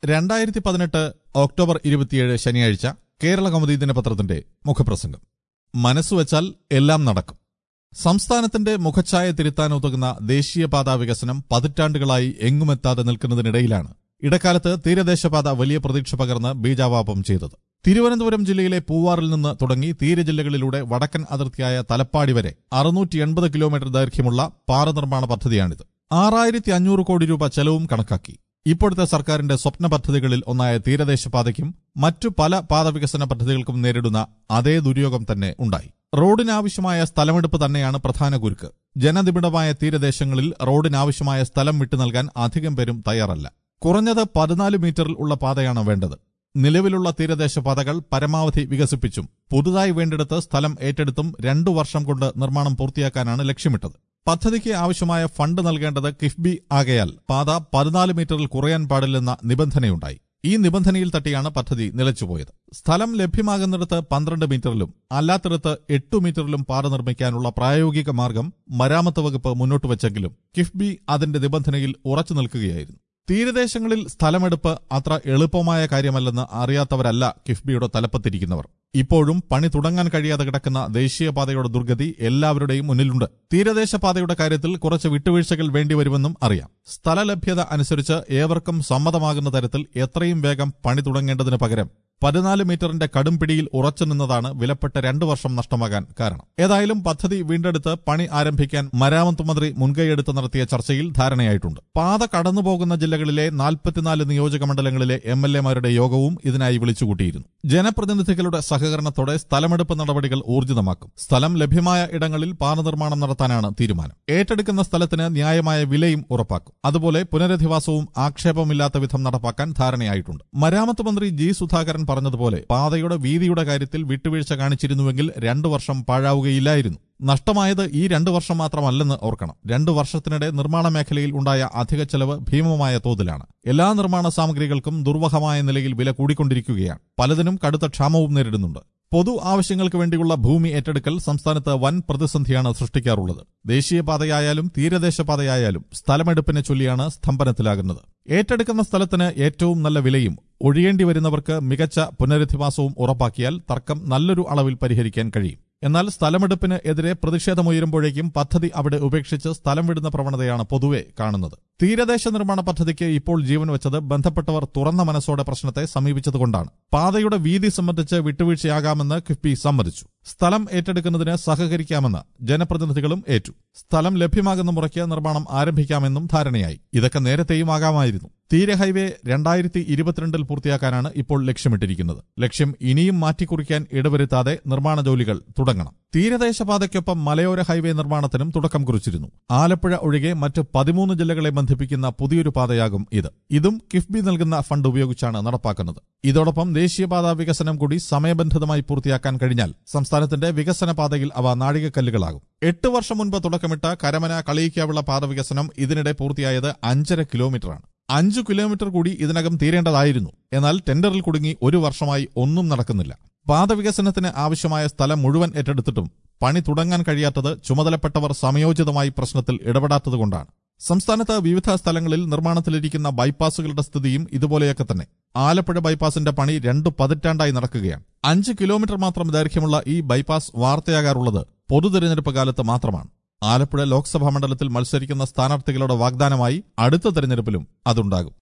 രണ്ടായിരത്തി പതിനെട്ട് ഒക്ടോബർ ഇരുപത്തിയേഴ് ശനിയാഴ്ച കേരള കൗമുദി ദിനപത്രത്തിന്റെ മുഖപ്രസംഗം മനസ്സുവെച്ചാൽ എല്ലാം നടക്കും സംസ്ഥാനത്തിന്റെ മുഖച്ഛായ തിരുത്താനുതകുന്ന ദേശീയപാതാ വികസനം പതിറ്റാണ്ടുകളായി എങ്ങുമെത്താതെ നിൽക്കുന്നതിനിടയിലാണ് ഇടക്കാലത്ത് തീരദേശപാത വലിയ പ്രതീക്ഷ പകർന്ന് ബീജാവാപം ചെയ്തത് തിരുവനന്തപുരം ജില്ലയിലെ പൂവാറിൽ നിന്ന് തുടങ്ങി തീരജില്ലകളിലൂടെ വടക്കൻ അതിർത്തിയായ തലപ്പാടി വരെ അറുന്നൂറ്റി എൺപത് കിലോമീറ്റർ ദൈർഘ്യമുള്ള പാറ നിർമ്മാണ പദ്ധതിയാണിത് ആറായിരത്തി അഞ്ഞൂറ് കോടി രൂപ ചെലവും കണക്കാക്കി ഇപ്പോഴത്തെ സർക്കാരിന്റെ സ്വപ്ന പദ്ധതികളിൽ ഒന്നായ തീരദേശപാതയ്ക്കും മറ്റു പല പാതവികസന പദ്ധതികൾക്കും നേരിടുന്ന അതേ ദുര്യോഗം തന്നെ ഉണ്ടായി റോഡിനാവശ്യമായ സ്ഥലമെടുപ്പ് തന്നെയാണ് പ്രധാന കുരുക്ക് ജനനിബിഡമായ തീരദേശങ്ങളിൽ റോഡിനാവശ്യമായ സ്ഥലം വിട്ടു നൽകാൻ അധികം പേരും തയ്യാറല്ല കുറഞ്ഞത് പതിനാല് മീറ്ററിൽ ഉള്ള പാതയാണ് വേണ്ടത് നിലവിലുള്ള തീരദേശ പാതകൾ പരമാവധി വികസിപ്പിച്ചും പുതുതായി വേണ്ടിടത്ത് സ്ഥലം ഏറ്റെടുത്തും രണ്ടു വർഷം കൊണ്ട് നിർമ്മാണം പൂർത്തിയാക്കാനാണ് ലക്ഷ്യമിട്ടത് പദ്ധതിക്ക് ആവശ്യമായ ഫണ്ട് നൽകേണ്ടത് കിഫ്ബി ആകയാൽ പാത പതിനാല് മീറ്ററിൽ കുറയാൻ പാടില്ലെന്ന നിബന്ധനയുണ്ടായി ഈ നിബന്ധനയിൽ തട്ടിയാണ് പദ്ധതി നിലച്ചുപോയത് സ്ഥലം ലഭ്യമാകുന്നിടത്ത് പന്ത്രണ്ട് മീറ്ററിലും അല്ലാത്തിടത്ത് എട്ടു മീറ്ററിലും പാത നിർമ്മിക്കാനുള്ള പ്രായോഗിക മാർഗം മരാമത്ത് വകുപ്പ് മുന്നോട്ട് വച്ചെങ്കിലും കിഫ്ബി അതിന്റെ നിബന്ധനയിൽ ഉറച്ചു നിൽക്കുകയായിരുന്നു തീരദേശങ്ങളിൽ സ്ഥലമെടുപ്പ് അത്ര എളുപ്പമായ കാര്യമല്ലെന്ന് അറിയാത്തവരല്ല കിഫ്ബിയുടെ തലപ്പത്തിരിക്കുന്നവർ ഇപ്പോഴും പണി തുടങ്ങാൻ കഴിയാതെ കിടക്കുന്ന ദേശീയപാതയുടെ ദുർഗതി എല്ലാവരുടെയും മുന്നിലുണ്ട് തീരദേശപാതയുടെ കാര്യത്തിൽ കുറച്ച് വിട്ടുവീഴ്ചകൾ വേണ്ടിവരുമെന്നും അറിയാം സ്ഥലലഭ്യത അനുസരിച്ച് ഏവർക്കും സമ്മതമാകുന്ന തരത്തിൽ എത്രയും വേഗം പണി തുടങ്ങേണ്ടതിന് പകരം പതിനാല് മീറ്ററിന്റെ കടും പിടിയിൽ ഉറച്ചു നിന്നതാണ് വിലപ്പെട്ട രണ്ടു വർഷം നഷ്ടമാകാൻ കാരണം ഏതായാലും പദ്ധതി വീണ്ടെടുത്ത് പണി ആരംഭിക്കാൻ മരാമത്ത് മന്ത്രി മുൻകൈയെടുത്ത് നടത്തിയ ചർച്ചയിൽ ധാരണയായിട്ടുണ്ട് പാത കടന്നുപോകുന്ന ജില്ലകളിലെ നാൽപ്പത്തിനാല് നിയോജക മണ്ഡലങ്ങളിലെ എം എൽ എമാരുടെ യോഗവും ഇതിനായി വിളിച്ചുകൂട്ടിയിരുന്നു ജനപ്രതിനിധികളുടെ സഹകരണത്തോടെ സ്ഥലമെടുപ്പ് നടപടികൾ ഊർജിതമാക്കും സ്ഥലം ലഭ്യമായ ഇടങ്ങളിൽ പാത നിർമ്മാണം നടത്താനാണ് തീരുമാനം ഏറ്റെടുക്കുന്ന സ്ഥലത്തിന് ന്യായമായ വിലയും ഉറപ്പാക്കും അതുപോലെ പുനരധിവാസവും ആക്ഷേപമില്ലാത്ത വിധം നടപ്പാക്കാൻ ധാരണയായിട്ടുണ്ട് മരാമത്ത് മന്ത്രി ജി സുധാകരൻ പറഞ്ഞതുപോലെ പാതയുടെ വീതിയുടെ കാര്യത്തിൽ വിട്ടുവീഴ്ച കാണിച്ചിരുന്നുവെങ്കിൽ രണ്ടു വർഷം പാഴാവുകയില്ലായിരുന്നു നഷ്ടമായത് ഈ രണ്ടു വർഷം മാത്രമല്ലെന്ന് ഓർക്കണം രണ്ടു വർഷത്തിനിടെ നിർമ്മാണ മേഖലയിൽ ഉണ്ടായ അധിക ചെലവ് ഭീമമായ തോതിലാണ് എല്ലാ നിർമ്മാണ സാമഗ്രികൾക്കും ദുർവഹമായ നിലയിൽ വില കൂടിക്കൊണ്ടിരിക്കുകയാണ് പലതിനും കടുത്ത ക്ഷാമവും നേരിടുന്നുണ്ട് പൊതു ആവശ്യങ്ങൾക്ക് വേണ്ടിയുള്ള ഭൂമി ഏറ്റെടുക്കൽ സംസ്ഥാനത്ത് വൻ പ്രതിസന്ധിയാണ് സൃഷ്ടിക്കാറുള്ളത് ദേശീയപാതയായാലും തീരദേശപാതയായാലും സ്ഥലമെടുപ്പിനെ ചൊല്ലിയാണ് സ്തംഭനത്തിലാകുന്നത് ഏറ്റെടുക്കുന്ന സ്ഥലത്തിന് ഏറ്റവും നല്ല വിലയും ഒഴിയേണ്ടി വരുന്നവർക്ക് മികച്ച പുനരധിവാസവും ഉറപ്പാക്കിയാൽ തർക്കം നല്ലൊരു അളവിൽ പരിഹരിക്കാൻ കഴിയും എന്നാൽ സ്ഥലമെടുപ്പിന് എതിരെ പ്രതിഷേധമുയരുമ്പോഴേക്കും പദ്ധതി അവിടെ ഉപേക്ഷിച്ച് സ്ഥലം വിടുന്ന പ്രവണതയാണ് പൊതുവെ കാണുന്നത് തീരദേശ നിർമ്മാണ പദ്ധതിക്ക് ഇപ്പോൾ ജീവൻ വെച്ചത് ബന്ധപ്പെട്ടവർ തുറന്ന മനസ്സോടെ പ്രശ്നത്തെ സമീപിച്ചതുകൊണ്ടാണ് പാതയുടെ വീതി സംബന്ധിച്ച് വിട്ടുവീഴ്ചയാകാമെന്ന് കിഫ്ബി സമ്മതിച്ചു സ്ഥലം ഏറ്റെടുക്കുന്നതിന് സഹകരിക്കാമെന്ന് ജനപ്രതിനിധികളും ഏറ്റു സ്ഥലം ലഭ്യമാകുന്ന മുറയ്ക്ക് നിർമ്മാണം ആരംഭിക്കാമെന്നും ധാരണയായി ഇതൊക്കെ നേരത്തെയും ആകാമായിരുന്നു തീര ഹൈവേ രണ്ടായിരത്തി ഇരുപത്തിരണ്ടിൽ പൂർത്തിയാക്കാനാണ് ഇപ്പോൾ ലക്ഷ്യമിട്ടിരിക്കുന്നത് ലക്ഷ്യം ഇനിയും മാറ്റിക്കുറിക്കാൻ ഇടവരുത്താതെ നിർമ്മാണ ജോലികൾ തുടങ്ങണം തീരദേശപാതയ്ക്കൊപ്പം മലയോര ഹൈവേ നിർമ്മാണത്തിനും തുടക്കം കുറിച്ചിരുന്നു ആലപ്പുഴ ഒഴികെ മറ്റ് പതിമൂന്ന് ജില്ലകളെ ബന്ധിപ്പിക്കുന്ന പുതിയൊരു പാതയാകും ഇത് ഇതും കിഫ്ബി നൽകുന്ന ഫണ്ട് ഉപയോഗിച്ചാണ് നടപ്പാക്കുന്നത് ഇതോടൊപ്പം ദേശീയപാത വികസനം കൂടി സമയബന്ധിതമായി പൂർത്തിയാക്കാൻ കഴിഞ്ഞാൽ സംസ്ഥാനത്തിന്റെ വികസന പാതയിൽ അവ നാഴികക്കല്ലുകളാകും എട്ട് വർഷം മുൻപ് തുടക്കമിട്ട കരമന കളിയിക്കാവുള്ള പാത വികസനം ഇതിനിടെ പൂർത്തിയായത് അഞ്ചര കിലോമീറ്ററാണ് അഞ്ചു കിലോമീറ്റർ കൂടി ഇതിനകം തീരേണ്ടതായിരുന്നു എന്നാൽ ടെൻഡറിൽ കുടുങ്ങി ഒരു വർഷമായി ഒന്നും നടക്കുന്നില്ല പാത വികസനത്തിന് ആവശ്യമായ സ്ഥലം മുഴുവൻ ഏറ്റെടുത്തിട്ടും പണി തുടങ്ങാൻ കഴിയാത്തത് ചുമതലപ്പെട്ടവർ സമയോചിതമായി പ്രശ്നത്തിൽ ഇടപെടാത്തതുകൊണ്ടാണ് സംസ്ഥാനത്ത് വിവിധ സ്ഥലങ്ങളിൽ നിർമ്മാണത്തിലിരിക്കുന്ന ബൈപ്പാസുകളുടെ സ്ഥിതിയും ഇതുപോലെയൊക്കെ തന്നെ ആലപ്പുഴ ബൈപ്പാസിന്റെ പണി രണ്ടു പതിറ്റാണ്ടായി നടക്കുകയാണ് അഞ്ച് കിലോമീറ്റർ മാത്രം ദൈർഘ്യമുള്ള ഈ ബൈപ്പാസ് വാർത്തയാകാറുള്ളത് പൊതു തെരഞ്ഞെടുപ്പ് കാലത്ത് മാത്രമാണ് ആലപ്പുഴ ലോക്സഭാ മണ്ഡലത്തിൽ മത്സരിക്കുന്ന സ്ഥാനാർത്ഥികളുടെ വാഗ്ദാനമായി അടുത്ത തെരഞ്ഞെടുപ്പിലും അതുണ്ടാകും